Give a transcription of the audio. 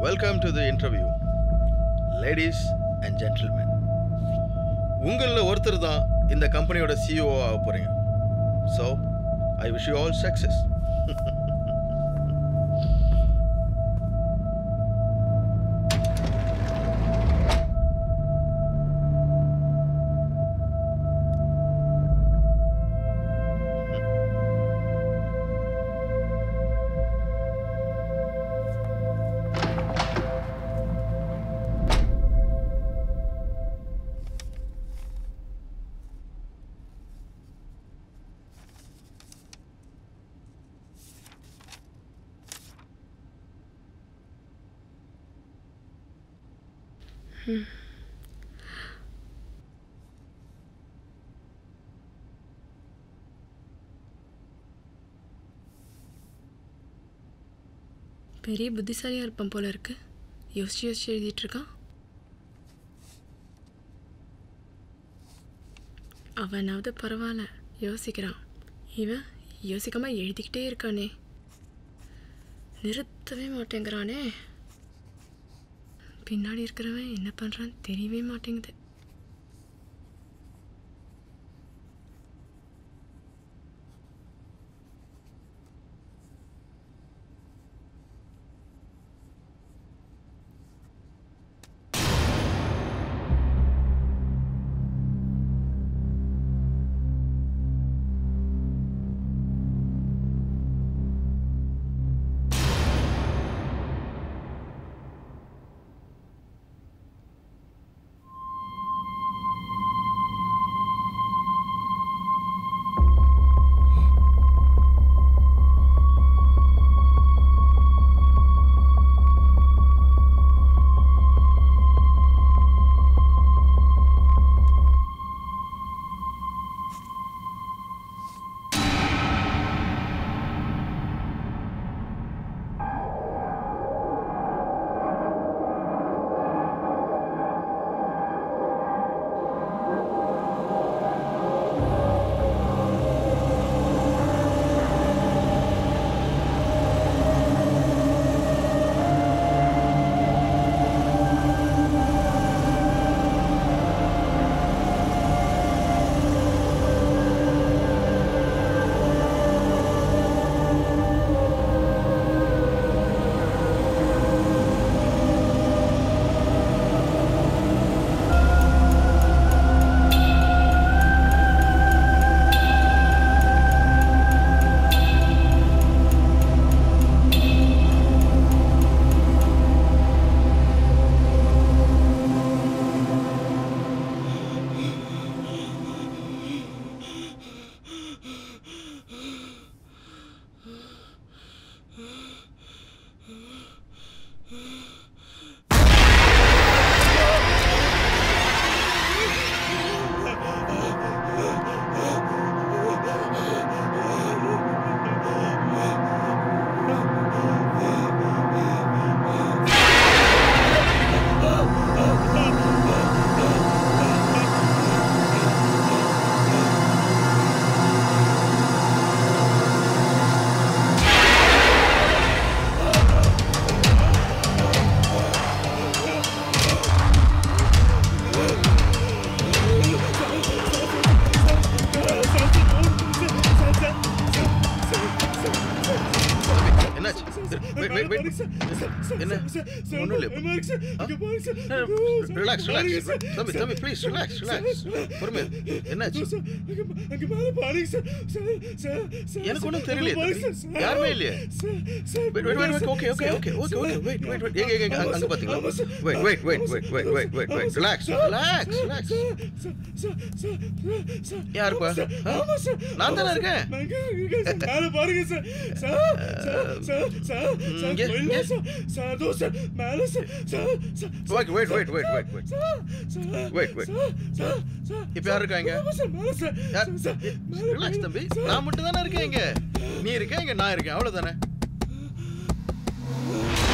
Welcome to the interview ladies and gentlemen உங்களில் ஒருத்தர் தான் இந்த கம்பெனியோட சிஇஓ ஆக போகிறீங்க so I wish you all success பெரிய புத்திசாலியாக இருப்பான் போல இருக்கு யோசிச்சு யோசிச்சு எழுதிட்டு இருக்கான் அவனாவது பரவாயில்ல யோசிக்கிறான் இவன் யோசிக்காம எழுதிக்கிட்டே இருக்கானே நிறுத்தவே மாட்டேங்கிறானே பின்னாடி இருக்கிறவன் என்ன பண்ணுறான்னு தெரியவே மாட்டேங்குது என்னாச்சு வெயிட் வெயிட் வெயிட் என்ன ஒன்றும் இல்லை ரிலாக்ஸ் ரிலாக்ஸ் தம்பி தம்பி ப்ளீஸ் ரிலாக்ஸ் ரிலாக்ஸ் பொறுமை என்னாச்சு எனக்கு ஒன்றும் தெரியலையே தம்பி. யாருமே இல்லையே wait wait wait okay okay okay okay okay wait wait wait எங்க எங்க அங்க அங்க பாத்தீங்களா wait wait wait wait wait wait wait wait relax relax relax யாருப்பா ஆ? நான் தானே இருக்கேன் இங்க, இங்க. Okay wait wait wait wait wait wait wait இப்ப யார் இருக்காங்க யார் ரிலாக்ஸ் தம்பி நான் மட்டும் தானே இருக்கேன் இங்க நீ இருக்க இங்க நான் இருக்கேன் அவ்வளவுதானே